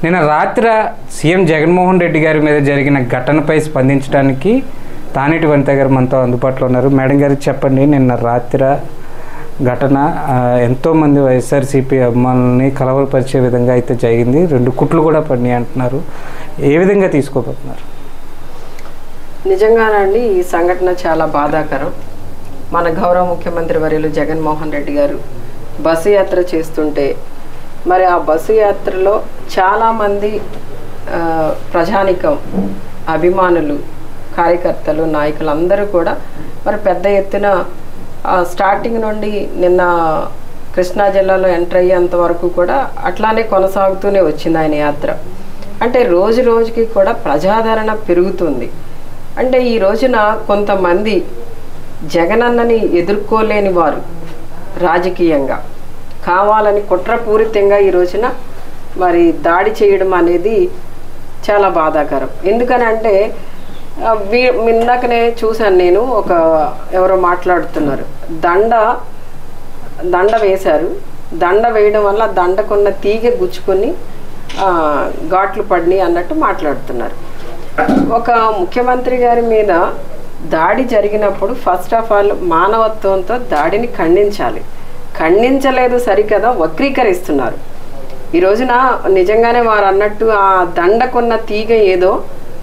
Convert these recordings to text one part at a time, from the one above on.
నిన్న రాత్రి సీఎం జగన్మోహన్ రెడ్డి గారి మీద జరిగిన ఘటనపై స్పందించడానికి తానేటి వనిత గారు మనతో అందుబాటులో ఉన్నారు మేడం గారు చెప్పండి నిన్న రాత్రి ఘటన ఆ, ఎంతోమంది వైఎస్ఆర్సీపీ అభిమానులని కలవరపరిచే విధంగా అయితే జరిగింది రెండు కుట్లు కూడా పడినాయి అంటున్నారు ఏ విధంగా తీసుకోబోతున్నారు నిజంగానండి ఈ సంఘటన చాలా బాధాకరం మన గౌరవ ముఖ్యమంత్రి వర్యులు జగన్మోహన్ రెడ్డి గారు బస్సు యాత్ర చేస్తుంటే మరి ఆ బస్సు యాత్రలో చాలామంది ఆ, ప్రజానికం అభిమానులు కార్యకర్తలు నాయకులు అందరూ కూడా మరి పెద్ద ఎత్తున ఆ, స్టార్టింగ్ నుండి నిన్న కృష్ణా జిల్లాలో ఎంటర్ అయ్యేంత వరకు కూడా అట్లానే కొనసాగుతూనే వచ్చింది ఆయన యాత్ర అంటే రోజు రోజుకి కూడా ప్రజాదరణ పెరుగుతుంది అంటే ఈ రోజున కొంతమంది జగనన్నని ఎదుర్కోలేని వారు రాజకీయంగా కావాలని కుట్రపూరితంగా ఈ రోజున మరి దాడి చేయడం అనేది చాలా బాధాకరం ఎందుకని అంటే ఆ, వీ- ఇందాకనే చూశాను నేను ఒక ఎవరో మాట్లాడుతున్నారు దండ దండ వేశారు దండ వేయడం వల్ల దండకున్న తీగ గుచ్చుకొని ఆ, ఘాట్లు పడినాయి అన్నట్టు మాట్లాడుతున్నారు ఒక ముఖ్యమంత్రి గారి మీద దాడి జరిగినప్పుడు ఫస్ట్ ఆఫ్ ఆల్ మానవత్వంతో దాడిని ఖండించాలి ఖండించలేదు సరికదా వక్రీకరిస్తున్నారు ఈ రోజున నిజంగానే వారు అన్నట్టు ఆ దండకున్న తీగ ఏదో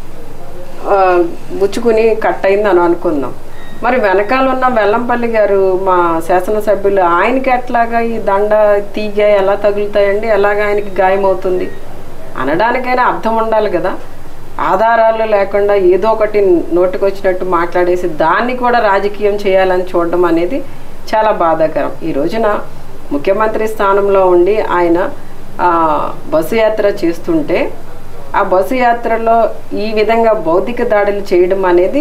ఆ, గుచ్చుకుని కట్ అయింది అని అనుకుందాం మరి వెనకాల ఉన్న వెల్లంపల్లి గారు మా శాసనసభ్యులు ఆయనకి ఎట్లాగా ఈ దండ తీగ ఎలా తగులుతాయండి ఎలాగ ఆయనకి గాయమవుతుంది అనడానికైనా అర్థం ఉండాలి కదా ఆధారాలు లేకుండా ఏదో ఒకటి నోటికి వచ్చినట్టు మాట్లాడేసి దాన్ని కూడా రాజకీయం చేయాలని చూడడం అనేది చాలా బాధాకరం ఈ రోజున ముఖ్యమంత్రి స్థానంలో ఉండి ఆయన ఆ, బస్సు యాత్ర చేస్తుంటే ఆ బస్సు యాత్రలో ఈ విధంగా భౌతిక దాడులు చేయడం అనేది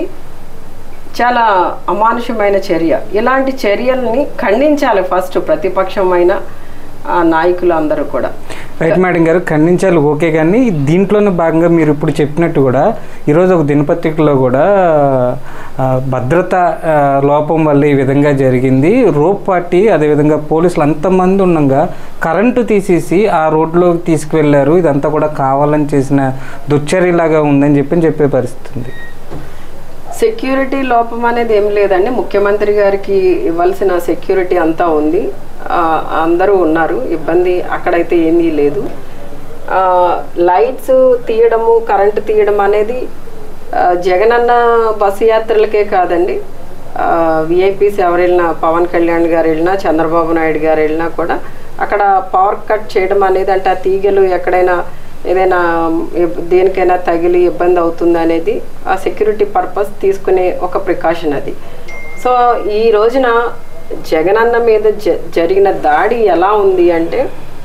చాలా అమానుషమైన చర్య ఇలాంటి చర్యల్ని ఖండించాలి ఫస్ట్ ప్రతిపక్షమైన ఆ, నాయకులు అందరూ కూడా రైట్ మేడం గారు ఖండించాలి ఓకే కానీ దీంట్లోనే భాగంగా మీరు ఇప్పుడు చెప్పినట్టు కూడా ఈరోజు ఒక దినపత్రికలో కూడా ఆ, భద్రత ఆ, లోపం వల్ల ఈ విధంగా జరిగింది రోప్ పార్టీ అదేవిధంగా పోలీసులు అంతమంది ఉండగా కరెంటు తీసేసి ఆ రోడ్లోకి తీసుకువెళ్ళారు ఇదంతా కూడా కావాలని చేసిన దుశ్చర్యలాగా ఉందని చెప్పి చెప్పే పరిస్థితి ఉంది సెక్యూరిటీ లోపం అనేది ఏం లేదండి ముఖ్యమంత్రి గారికి ఇవ్వాల్సిన సెక్యూరిటీ అంతా ఉంది ఆ, అందరూ ఉన్నారు ఇబ్బంది అక్కడైతే ఏమీ లేదు ఆ, లైట్స్ తీయడము కరెంటు తీయడం అనేది ఆ, జగనన్న బస్సు యాత్రలకే కాదండి విఐపీస్ ఎవరు వెళ్ళినా పవన్ కళ్యాణ్ గారు వెళ్ళినా చంద్రబాబు నాయుడు గారు వెళ్ళినా కూడా అక్కడ పవర్ కట్ చేయడం అనేది అంటే ఆ తీగలు ఎక్కడైనా ఏదైనా ఇబ్- దేనికైనా తగిలి ఇబ్బంది అవుతుంది అనేది ఆ సెక్యూరిటీ పర్పస్ తీసుకునే ఒక ప్రికాషన్ అది సో ఈ రోజున జగనన్న మీద జ జరిగిన దాడి ఎలా ఉంది అంటే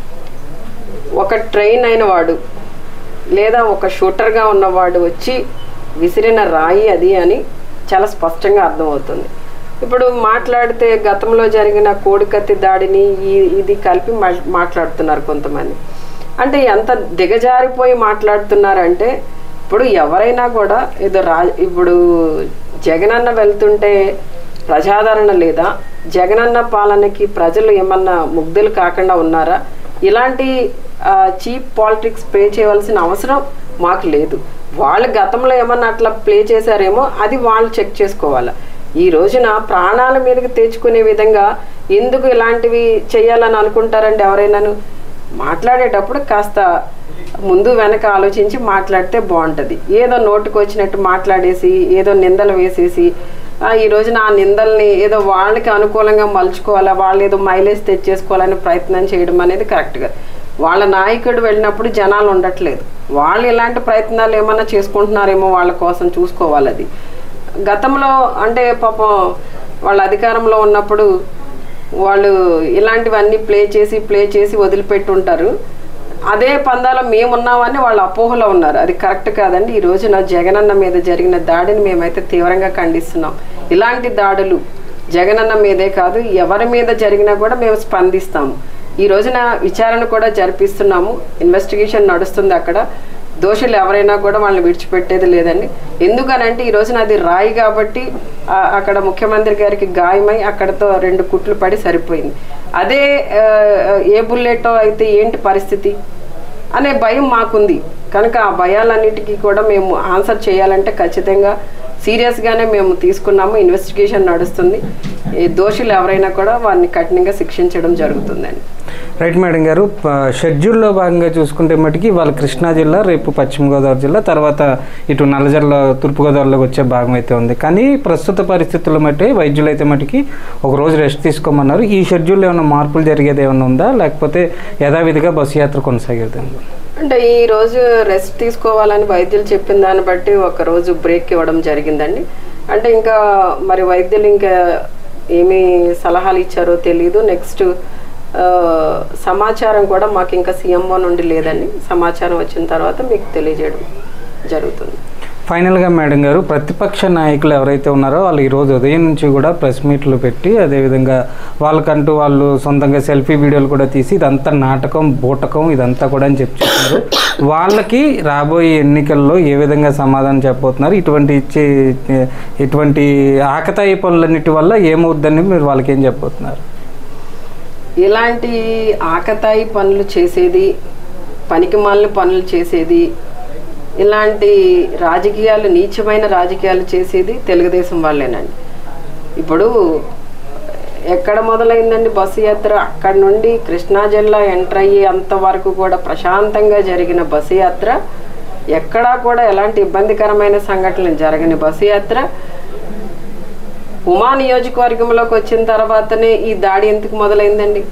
ఒక ట్రైన్ అయిన వాడు లేదా ఒక షూటర్గా ఉన్నవాడు వచ్చి విసిరిన రాయి అది అని చాలా స్పష్టంగా అర్థమవుతుంది ఇప్పుడు మాట్లాడితే గతంలో జరిగిన కోడికత్తి దాడిని ఈ ఇది కలిపి మా- మాట్లాడుతున్నారు కొంతమంది అంటే ఎంత దిగజారిపోయి మాట్లాడుతున్నారంటే ఇప్పుడు ఎవరైనా కూడా ఏదో రా ఇప్పుడు జగనన్న వెళ్తుంటే ప్రజాదరణ లేదా జగనన్న పాలనకి ప్రజలు ఏమన్నా ముగ్ధులు కాకుండా ఉన్నారా ఇలాంటి చీప్ పాలిటిక్స్ ప్లే చేయవలసిన అవసరం మాకు లేదు వాళ్ళు గతంలో ఏమన్నా అట్లా ప్లే చేశారేమో అది వాళ్ళు చెక్ చేసుకోవాలి ఈ రోజున ప్రాణాల మీదకి తెచ్చుకునే విధంగా ఎందుకు ఇలాంటివి చేయాలని అనుకుంటారండి ఎవరైనాను మాట్లాడేటప్పుడు కాస్త ముందు వెనక ఆలోచించి మాట్లాడితే బాగుంటుంది ఏదో నోటుకు వచ్చినట్టు మాట్లాడేసి ఏదో నిందలు వేసేసి ఆ, ఈ రోజున ఆ నిందల్ని ఏదో వాళ్ళకి అనుకూలంగా మలుచుకోవాలా వాళ్ళు ఏదో మైలేజ్ తెచ్చేసుకోవాలని ప్రయత్నం చేయడం అనేది కరెక్ట్గా వాళ్ళ నాయకుడు వెళ్ళినప్పుడు జనాలు ఉండట్లేదు వాళ్ళు ఇలాంటి ప్రయత్నాలు ఏమన్నా చేసుకుంటున్నారేమో వాళ్ళ కోసం చూసుకోవాలి అది గతంలో అంటే పాపం వాళ్ళ అధికారంలో ఉన్నప్పుడు వాళ్ళు ఇలాంటివన్నీ ప్లే చేసి ప్లే చేసి వదిలిపెట్టి ఉంటారు అదే పందాలో మేమున్నామని వాళ్ళు అపోహలో ఉన్నారు అది కరెక్ట్ కాదండి ఈ రోజున జగనన్న మీద జరిగిన దాడిని మేమైతే తీవ్రంగా ఖండిస్తున్నాం ఇలాంటి దాడులు జగనన్న మీదే కాదు ఎవరి మీద జరిగినా కూడా మేము స్పందిస్తాము ఈ రోజున విచారణ కూడా జరిపిస్తున్నాము ఇన్వెస్టిగేషన్ నడుస్తుంది అక్కడ దోషులు ఎవరైనా కూడా వాళ్ళని విడిచిపెట్టేది లేదండి ఎందుకనంటే ఈ రోజున అది రాయి కాబట్టి ఆ, అక్కడ ముఖ్యమంత్రి గారికి గాయమై అక్కడతో రెండు కుట్లు పడి సరిపోయింది అదే ఆ, ఏ బుల్లెటో అయితే ఏంటి పరిస్థితి అనే భయం మాకుంది కనుక ఆ భయాలన్నిటికీ కూడా మేము ఆన్సర్ చేయాలంటే ఖచ్చితంగా సీరియస్గానే మేము తీసుకున్నాము ఇన్వెస్టిగేషన్ నడుస్తుంది ఈ దోషులు ఎవరైనా కూడా వారిని కఠినంగా శిక్షించడం జరుగుతుందండి రైట్ మేడం గారు ప- షెడ్యూల్లో భాగంగా చూసుకుంటే మటుకి వాళ్ళ కృష్ణా జిల్లా రేపు పశ్చిమ గోదావరి జిల్లా తర్వాత ఇటు నల్లజర్ల తూర్పుగోదావరిలోకి వచ్చే భాగం అయితే ఉంది కానీ ప్రస్తుత పరిస్థితుల్లో మట్టి వైద్యులు అయితే మటుకి ఒక రోజు రెస్ట్ తీసుకోమన్నారు ఈ షెడ్యూల్లో ఏమైనా మార్పులు జరిగేది ఏమైనా ఉందా లేకపోతే యథావిధిగా బస్సు యాత్ర కొనసాగేది అంటే ఈ రోజు రెస్ట్ తీసుకోవాలని వైద్యులు చెప్పిన దాన్ని బట్టి ఒక రోజు బ్రేక్ ఇవ్వడం జరిగిందండి అంటే ఇంకా మరి వైద్యులు ఇంకా ఏమి సలహాలు ఇచ్చారో తెలియదు నెక్స్ట్ సమాచారం కూడా మాకు ఇంకా సీఎంఓ నుండి లేదండి సమాచారం వచ్చిన తర్వాత మీకు తెలియజేయడం జరుగుతుంది ఫైనల్గా మేడం గారు ప్రతిపక్ష నాయకులు ఎవరైతే ఉన్నారో వాళ్ళు ఈరోజు ఉదయం నుంచి కూడా ప్రెస్ మీట్లు పెట్టి అదేవిధంగా వాళ్ళకంటూ వాళ్ళు సొంతంగా సెల్ఫీ వీడియోలు కూడా తీసి ఇదంతా నాటకం బూటకం ఇదంతా కూడా అని చెప్పి చెప్తున్నారు వాళ్ళకి రాబోయే ఎన్నికల్లో ఏ విధంగా సమాధానం చెప్పబోతున్నారు ఇటువంటి ఇచ్చే ఇటువంటి ఆకతాయి పనులన్నిటి వల్ల ఏమవుద్దని మీరు వాళ్ళకి ఏం చెప్పబోతున్నారు ఇలాంటి ఆకతాయి పనులు చేసేది పనికిమాలిన పనులు చేసేది ఇలాంటి రాజకీయాలు నీచమైన రాజకీయాలు చేసేది తెలుగుదేశం వాళ్ళేనండి ఇప్పుడు ఎక్కడ మొదలైందండి బస్సు యాత్ర అక్కడ నుండి కృష్ణా జిల్లా ఎంటర్ అయ్యే అంతవరకు కూడా ప్రశాంతంగా జరిగిన బస్సు యాత్ర ఎక్కడా కూడా ఎలాంటి ఇబ్బందికరమైన సంఘటనలు జరగని బస్సు యాత్ర ఉమా నియోజకవర్గంలోకి వచ్చిన తర్వాతనే ఈ దాడి ఎందుకు మొదలైందండి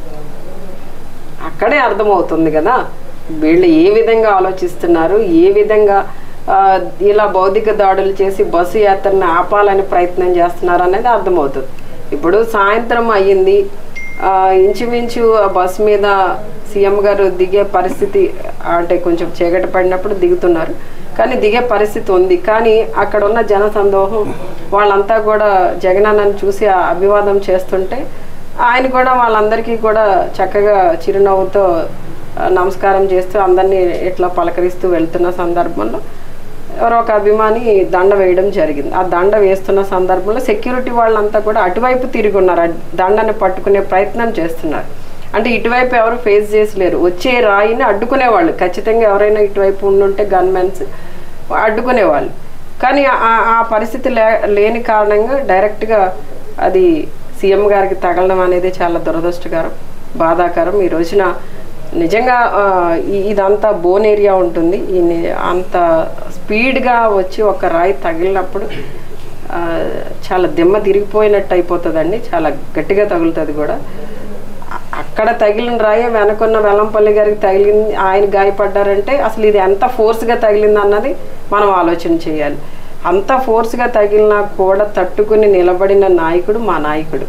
అక్కడే అర్థమవుతుంది కదా వీళ్ళు ఏ విధంగా ఆలోచిస్తున్నారు ఏ విధంగా ఆ, ఇలా భౌతిక దాడులు చేసి బస్సు యాత్రను ఆపాలని ప్రయత్నం చేస్తున్నారు అనేది అర్థమవుతుంది ఇప్పుడు సాయంత్రం అయ్యింది ఆ, ఇంచుమించు ఆ బస్సు మీద సీఎం గారు దిగే పరిస్థితి అంటే కొంచెం చీకటి పడినప్పుడు దిగుతున్నారు కానీ దిగే పరిస్థితి ఉంది కానీ అక్కడ ఉన్న జన సందోహం వాళ్ళంతా కూడా జగనన్నను చూసి ఆ అభివాదం చేస్తుంటే ఆయన కూడా వాళ్ళందరికీ కూడా చక్కగా చిరునవ్వుతో ఆ, నమస్కారం చేస్తూ అందరినీ ఇట్లా పలకరిస్తూ వెళ్తున్న సందర్భంలో ఎవరో ఒక అభిమాని దండ వేయడం జరిగింది ఆ దండ వేస్తున్న సందర్భంలో సెక్యూరిటీ వాళ్ళంతా కూడా అటువైపు తిరిగి ఉన్నారు ఆ దండని పట్టుకునే ప్రయత్నం చేస్తున్నారు అంటే ఇటువైపు ఎవరు ఫేస్ చేసలేరు వచ్చే రాయిని అడ్డుకునేవాళ్ళు ఖచ్చితంగా ఎవరైనా ఇటువైపు ఉండుంటే గన్మెన్స్ అడ్డుకునేవాళ్ళు కానీ ఆ- ఆ పరిస్థితి లే లేని కారణంగా డైరెక్ట్గా అది సీఎం గారికి తగలడం అనేది చాలా దురదృష్టకరం బాధాకరం ఈ రోజున నిజంగా ఆ, ఈ- ఇదంతా బోన్ ఏరియా ఉంటుంది ఈ ని- అంత స్పీడ్గా వచ్చి ఒక రాయి తగిలినప్పుడు ఆ, చాలా దిమ్మ తిరిగిపోయినట్టు అయిపోతుందండి చాలా గట్టిగా తగులుతుంది కూడా అ- అక్కడ తగిలిన రాయి వెనకున్న వెల్లంపల్లి గారికి తగిలింది ఆయన గాయపడ్డారంటే అసలు ఇది ఎంత ఫోర్స్గా తగిలింది అన్నది మనం ఆలోచన చేయాలి అంత ఫోర్స్గా తగిలినా కూడా తట్టుకుని నిలబడిన నాయకుడు మా నాయకుడు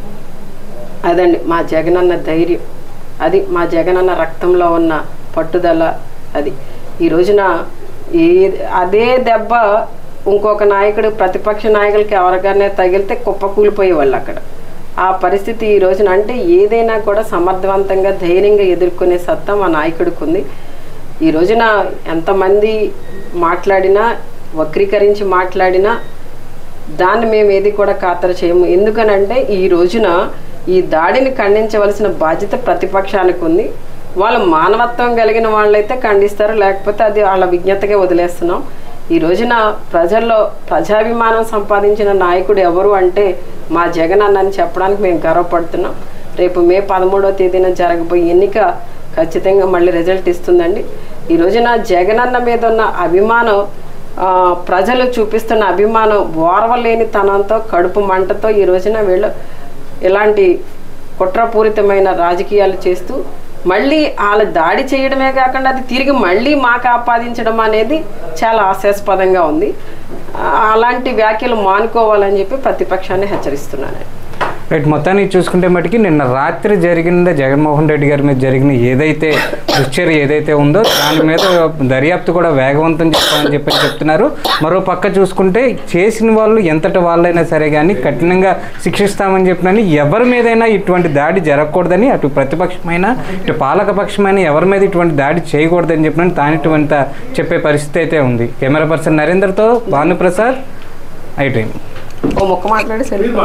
అదండి మా జగనన్న ధైర్యం అది మా జగనన్న రక్తంలో ఉన్న పట్టుదల అది ఈ రోజున ఏ అదే దెబ్బ ఇంకొక నాయకుడు ప్రతిపక్ష నాయకులకి ఎవరికైనా తగిలితే కుప్ప కూలిపోయేవాళ్ళు అక్కడ ఆ పరిస్థితి ఈ రోజున అంటే ఏదైనా కూడా సమర్థవంతంగా ధైర్యంగా ఎదుర్కొనే సత్తా మా నాయకుడికి ఉంది ఈ రోజున ఎంతమంది మాట్లాడినా వక్రీకరించి మాట్లాడినా దాన్ని మేము ఏది కూడా ఖాతరు చేయము ఎందుకనంటే ఈ రోజున ఈ దాడిని ఖండించవలసిన బాధ్యత ప్రతిపక్షానికి ఉంది వాళ్ళు మానవత్వం కలిగిన వాళ్ళైతే ఖండిస్తారు లేకపోతే అది వాళ్ళ విజ్ఞతగా వదిలేస్తున్నాం ఈ రోజున ప్రజల్లో ప్రజాభిమానం సంపాదించిన నాయకుడు ఎవరు అంటే మా జగన్ అన్నని చెప్పడానికి మేము గర్వపడుతున్నాం రేపు మే పదమూడవ తేదీన జరగబోయే ఎన్నిక ఖచ్చితంగా మళ్ళీ రిజల్ట్ ఇస్తుందండి ఈ రోజున జగనన్న మీద ఉన్న అభిమానం ఆ, ప్రజలు చూపిస్తున్న అభిమానం ఓర్వలేని తనంతో కడుపు మంటతో ఈ రోజున వీళ్ళు ఇలాంటి కుట్రపూరితమైన రాజకీయాలు చేస్తూ మళ్ళీ వాళ్ళ దాడి చేయడమే కాకుండా అది తిరిగి మళ్ళీ మాకు ఆపాదించడం అనేది చాలా హాస్యాస్పదంగా ఉంది ఆ, అలాంటి వ్యాఖ్యలు మానుకోవాలని చెప్పి ప్రతిపక్షాన్ని హెచ్చరిస్తున్నాను రైట్ మొత్తానికి చూసుకుంటే మటుకి నిన్న రాత్రి జరిగిన జగన్మోహన్ రెడ్డి గారి మీద జరిగిన ఏదైతే దుశ్చర్య ఏదైతే ఉందో దాని మీద దర్యాప్తు కూడా వేగవంతం చేస్తామని చెప్పి చెప్తున్నారు మరో పక్క చూసుకుంటే చేసిన వాళ్ళు ఎంతటి వాళ్ళైనా సరే కానీ కఠినంగా శిక్షిస్తామని చెప్పినని ఎవరి మీదైనా ఇటువంటి దాడి జరగకూడదని అటు ప్రతిపక్షమైన ఇటు పాలకపక్షమైన ఎవరి మీద ఇటువంటి దాడి చేయకూడదని చెప్పినని తానిటువంటి చెప్పే పరిస్థితి అయితే ఉంది కెమెరా పర్సన్ నరేందర్తో భానుప్రసాద్ ఐ డ్రీమ్ ఓ మొక్క మాట్లాడి సరే